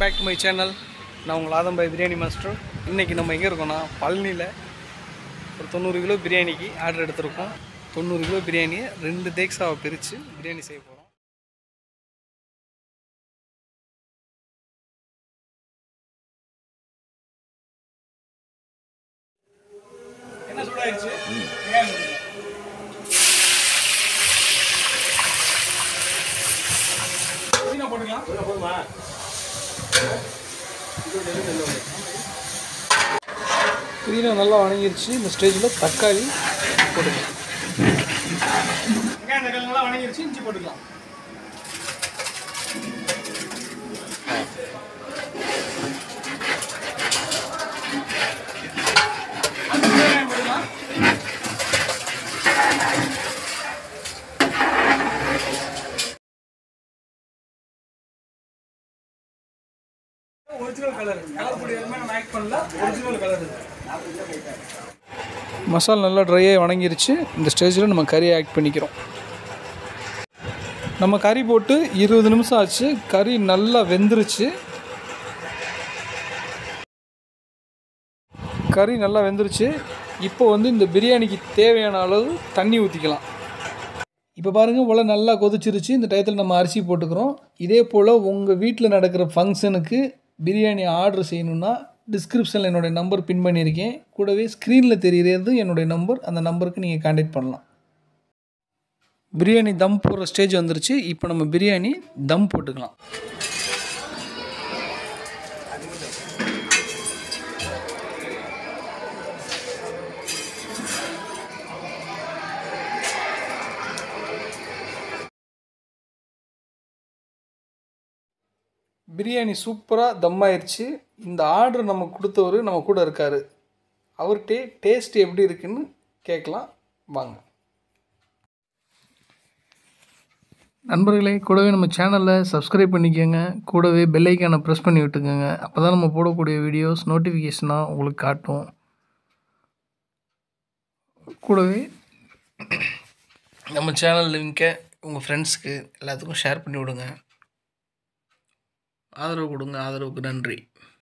Back to my channel நான் உங்கள் ஆதம்பாய் biryani master இன்றைக்கி நம்ம எங்கே இருக்கோம்னா பழனியில் ஒரு தொண்ணூறு கிலோ பிரியாணிக்கு ஆர்டர் எடுத்திருக்கோம் தொண்ணூறு கிலோ பிரியாணியை ரெண்டு தேக்ஸாவை பிரித்து பிரியாணி செய்ய போகிறோம் என்ன சூடாயிருச்சு புதினா போட்டுக்கலாம் புதினா நல்லா வணங்கிருச்சு இந்த ஸ்டேஜில் தக்காளி போட்டுக்கலாம் வெங்காயம் தக்காளி நல்லா வணங்கிருச்சு இஞ்சி போட்டுக்கலாம் அடுத்து வெங்காயம் போட்டுக்கலாம். ஒரிஜினல் கலர் கலர் பொடி எதுவுமே நம்ம ஆட் பண்ணல ஒரிஜினல் கலர் மசாலா நல்லா ட்ரையாக வணங்கிருச்சு இந்த ஸ்டேஜில் நம்ம கறியை ஆட் பண்ணிக்கிறோம் நம்ம கறி போட்டு இருபது நிமிஷம் ஆச்சு கறி நல்லா வெந்துருச்சு கறி நல்லா வெந்துருச்சு இப்போ வந்து இந்த பிரியாணிக்கு தேவையான அளவு தண்ணி ஊற்றிக்கலாம் இப்போ பாருங்கள் உலை நல்லா கொதிச்சிருச்சு இந்த டயத்தில் நம்ம அரிசி போட்டுக்கிறோம் இதே போல் உங்கள் வீட்டில் நடக்கிற ஃபங்க்ஷனுக்கு பிரியாணி ஆர்டர் செய்யணுன்னா டிஸ்கிரிப்ஷனில் என்னுடைய நம்பர் பின் பண்ணியிருக்கேன் கூடவே ஸ்க்ரீனில் தெரிகிறது என்னுடைய நம்பர் அந்த நம்பருக்கு நீங்கள் காண்டாக்ட் பண்ணலாம் பிரியாணி தம் போடுற ஸ்டேஜ் வந்துருச்சு இப்போ நம்ம பிரியாணி தம் போட்டுக்கலாம் பிரியாணி சூப்பராக தம் ஆயிடுச்சு இந்த ஆர்டர் நம்ம கொடுத்தவர் நம்ம கூட இருக்கார் அவர்கிட்டே டேஸ்ட் எப்படி இருக்குன்னு கேட்கலாம் வாங்க நண்பர்களே கூடவே நம்ம சேனலை சப்ஸ்கிரைப் பண்ணிக்கோங்க கூடவே பெல் ஐக்கானை ப்ரெஸ் பண்ணி விட்டுக்கோங்க அப்போ தான் நம்ம போடக்கூடிய வீடியோஸ் நோட்டிஃபிகேஷனாக உங்களுக்கு காட்டும் கூடவே நம்ம சேனல் லிங்கை உங்கள் ஃப்ரெண்ட்ஸ்க்கு எல்லாத்துக்கும் ஷேர் பண்ணி விடுங்க ஆதரவு கொடுங்க ஆதரவுக்கு நன்றி